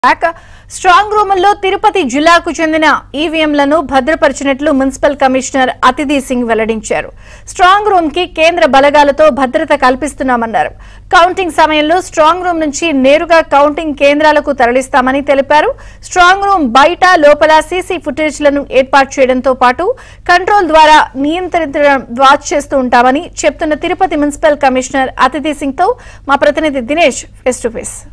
Back strong రూముల్లో Tirupati జిల్లాకు చెందిన ఈవీఎంలను భద్రపరిచినట్లు municipal commissioner అతిథి సింగ్ వెల్లడించారు స్ట్రాంగ్ రూమ్ కి కేంద్ర బలగాలతో భద్రత కల్పిస్తున్నామన్నారు కౌంటింగ్ సమయంలో స్ట్రాంగ్ రూమ్ నుంచి నేరుగా కౌంటింగ్ కేంద్రాలకు తరలిస్తామని తెలిపారు స్ట్రాంగ్ రూమ్ బయట లోపల సీసీ ఫుటేజ్లను ఏర్పాటు చేయడంతో పాటు కంట్రోల్ ద్వారా నియంత్రించడం వాచ్ చేస్తూ ఉంటామని చెప్తున్న తిరుపతి మున్సిపల్ కమిషనర్ అతిథి సింగ్ తో మా ప్రతినిధి దినేష్ ఫేస్ టు ఫేస్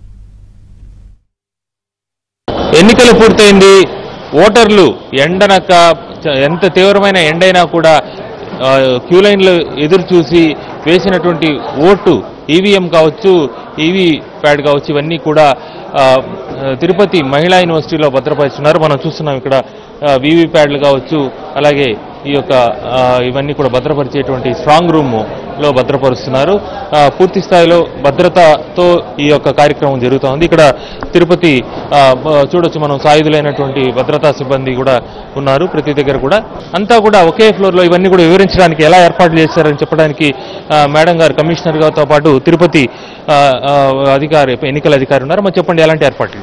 ఎన్నికలు పూర్తయింది ఓటర్లు ఎండనక చ- ఎంత తీవ్రమైన ఎండైనా కూడా ఆ, క్యూ లైన్లో ఎదురు చూసి వేసినటువంటి ఓటు ఈవీఎం కావచ్చు ఈవీ ప్యాడ్ కావచ్చు ఇవన్నీ కూడా ఆ, తిరుపతి మహిళా యూనివర్సిటీలో భద్రపరుస్తున్నారు మనం చూస్తున్నాం ఇక్కడ వీవీ ప్యాడ్లు కావచ్చు అలాగే ఈ యొక్క ఆ, ఇవన్నీ కూడా భద్రపరిచేటువంటి స్ట్రాంగ్ రూమ్ లో భద్రపరుస్తున్నారు ఆ, పూర్తి స్థాయిలో భద్రతతో ఈ యొక్క కార్యక్రమం జరుగుతోంది ఇక్కడ తిరుపతి ఆ, బ- చూడొచ్చు మనం సాయుధులైనటువంటి భద్రతా సిబ్బంది కూడా ఉన్నారు ప్రతి దగ్గర కూడా అంతా కూడా ఒకే ఫ్లోర్ లో ఇవన్నీ కూడా వివరించడానికి ఎలా ఏర్పాట్లు చేశారని చెప్పడానికి ఆ, మేడం గారు కమిషనర్ గారితో పాటు తిరుపతి ఆ, ఆ, అధికారి ఎన్నికల అధికారి ఉన్నారు మరి చెప్పండి ఎలాంటి ఏర్పాట్లు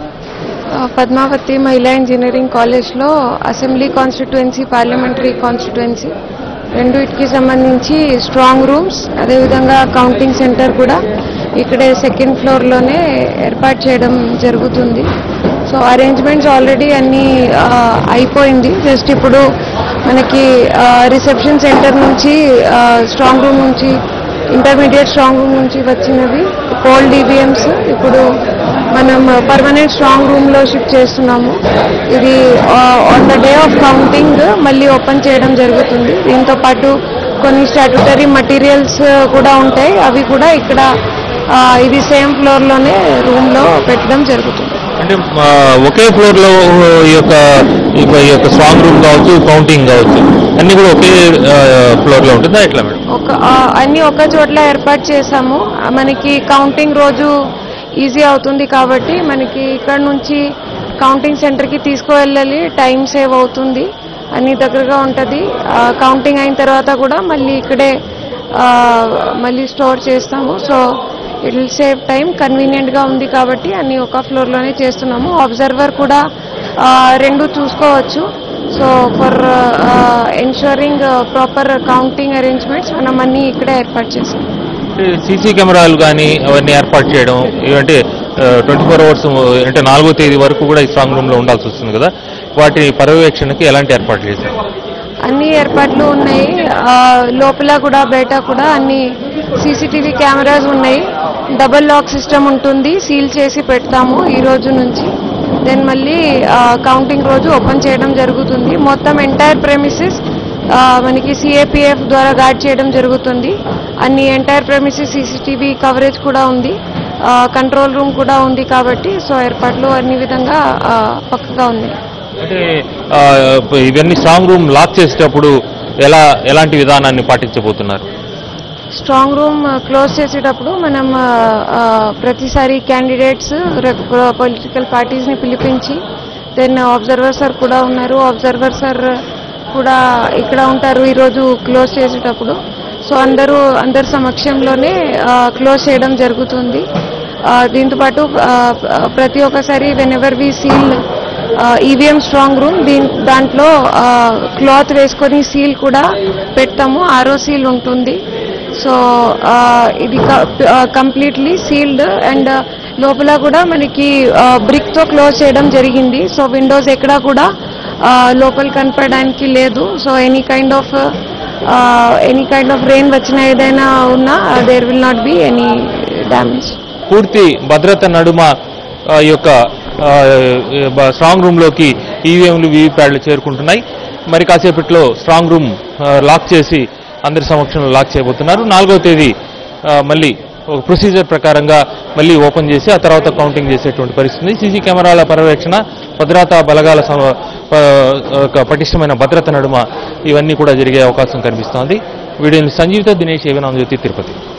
ఆ, పద్మావతి మహిళా ఇంజనీరింగ్ కాలేజ్లో అసెంబ్లీ కాన్స్టిట్యుయెన్సీ పార్లమెంటరీ కాన్స్టిట్యుయెన్సీ రెండుటికి సంబంధించి స్ట్రాంగ్ రూమ్స్ అదేవిధంగా కౌంటింగ్ సెంటర్ కూడా ఇక్కడే సెకండ్ ఫ్లోర్లోనే ఏర్పాటు చేయడం జరుగుతుంది సో అరేంజ్మెంట్స్ ఆల్రెడీ అన్నీ ఆ, అయిపోయింది జస్ట్ ఇప్పుడు మనకి రిసెప్షన్ సెంటర్ నుంచి స్ట్రాంగ్ రూమ్ నుంచి ఇంటర్మీడియట్ స్ట్రాంగ్ రూమ్ నుంచి వచ్చినవి కోల్డ్ ఈవీఎంస్ ఇప్పుడు మనం పర్మనెంట్ స్ట్రాంగ్ రూమ్ లో షిఫ్ట్ చేస్తున్నాము ఇది on the day of counting మళ్ళీ ఓపెన్ చేయడం జరుగుతుంది దీంతో పాటు కొన్ని స్టాట్యుటరీ మటీరియల్స్ కూడా ఉంటాయి అవి కూడా ఇక్కడ ఆ, ఇది సేమ్ ఫ్లోర్ లోనే రూమ్ లో పెట్టడం జరుగుతుంది అంటే ఆ, ఒకే ఫ్లోర్ లో ఈ యొక్క ఈ ఈ యొక్క స్ట్రాంగ్ రూమ్ కావచ్చు కౌంటింగ్ కావచ్చు అన్ని కూడా ఒకే ఫ్లోర్ లో ఉంటుందా ఎట్లా మేడం ఒక ఆ, అన్ని ఒక చోట్ల ఏర్పాటు చేశాము ఆ, మనకి కౌంటింగ్ రోజు ఈజీ అవుతుంది కాబట్టి మనకి ఇక్కడ నుంచి కౌంటింగ్ సెంటర్కి తీసుకువెళ్ళాలి టైం సేవ్ అవుతుంది అన్ని దగ్గరగా ఉంటుంది కౌంటింగ్ అయిన తర్వాత కూడా మళ్ళీ ఇక్కడే ఆ, మళ్ళీ స్టోర్ చేస్తాము so it will save time కన్వీనియంట్గా ఉంది కాబట్టి అన్ని ఒక ఫ్లోర్లోనే చేస్తున్నాము అబ్జర్వర్ కూడా ఆ, రెండు చూసుకోవచ్చు so for ensuring proper counting arrangements మనం అన్ని ఇక్కడే ఏర్పాటు చేసాం సీసీ కెమెరాలు కానీ అవన్నీ ఏర్పాటు చేయడం ఇవంటే ట్వంటీ ఫోర్ అవర్స్ అంటే నాలుగో తేదీ వరకు కూడా ఈ స్ట్రాంగ్ రూమ్ లో ఉండాల్సి వస్తుంది కదా వాటి పర్యవేక్షణకి ఎలాంటి ఏర్పాట్లు చేశారు అన్ని ఏర్పాట్లు ఉన్నాయి ఆ, లోపల కూడా బయట కూడా అన్ని సీసీటీవీ కెమెరాస్ ఉన్నాయి డబుల్ లాక్ సిస్టమ్ ఉంటుంది సీల్ చేసి పెడతాము ఈ రోజు నుంచి దెన్ మళ్ళీ కౌంటింగ్ రోజు ఓపెన్ చేయడం జరుగుతుంది మొత్తం ఎంటైర్ ప్రెమిసెస్ మనకి సిఏపిఎఫ్ ద్వారా గార్డ్ చేయడం జరుగుతుంది అన్ని ఎంటైర్ ప్రెమిసెస్ సీసీటీవీ కవరేజ్ కూడా ఉంది కంట్రోల్ రూమ్ కూడా ఉంది కాబట్టి సో ఏర్పాట్లు అన్ని విధంగా ఆ, పక్కగా ఉన్నాయి అంటే ఆ, ఇవన్నీ స్ట్రాంగ్ రూమ్ లాక్ చేసేటప్పుడు ఎలా ఎలాంటి విధానాన్ని పాటించబోతున్నారు స్ట్రాంగ్ రూమ్ క్లోజ్ చేసేటప్పుడు మనం ఆ, ఆ, ప్రతిసారి క్యాండిడేట్స్ పొలిటికల్ పార్టీస్ని పిలిపించి దెన్ అబ్జర్వర్ సార్ కూడా ఉన్నారు అబ్జర్వర్ సార్ కూడా ఇక్కడ ఉంటారు ఈరోజు క్లోజ్ చేసేటప్పుడు సో అందరూ అందరి సమక్షంలోనే క్లోజ్ చేయడం జరుగుతుంది ఆ, దీంతో పాటు ఆ, ప్రతి ఒక్కసారి whenever we seal EVM strong room దీని దాంట్లో క్లాత్ వేసుకొని సీల్ కూడా పెడతాము ఆరో సీల్ ఉంటుంది సో ఆ, ఇది కంప్లీట్లీ సీల్డ్ అండ్ లోపల కూడా మనకి బ్రిక్ తో క్లోజ్ చేయడం జరిగింది సో విండోస్ ఎక్కడా కూడా ఆ, లోపల కనపడడానికి లేదు so any kind of any kind of rain వచ్చిన ఏదైనా ఉన్నా there will not be any damage పూర్తి భద్రత నడుమ ఆ, ఈ యొక్క ఆ, బ- స్ట్రాంగ్ రూమ్ లోకి ఈవీఎంలు వీవీప్యాడ్లు చేరుకుంటున్నాయి మరి కాసేపట్లో స్ట్రాంగ్ రూమ్ ఆ, లాక్ చేసి అందరి సమక్షంలో లాక్ చేయబోతున్నారు నాలుగో తేదీ ఆ, మళ్ళీ ఒక ప్రొసీజర్ ప్రకారంగా మళ్ళీ ఓపెన్ చేసి ఆ తర్వాత కౌంటింగ్ చేసేటువంటి పరిస్థితి ఉంది. సీసీ కెమెరాల పర్యవేక్షణ భద్రతా బలగాల సమ- ప- ఒక పటిష్టమైన భద్రత నడుమ ఇవన్నీ కూడా జరిగే అవకాశం కనిపిస్తోంది వీడియోని సంజీవిత దినేష్ ఏవనాం జ్యోతి తిరుపతి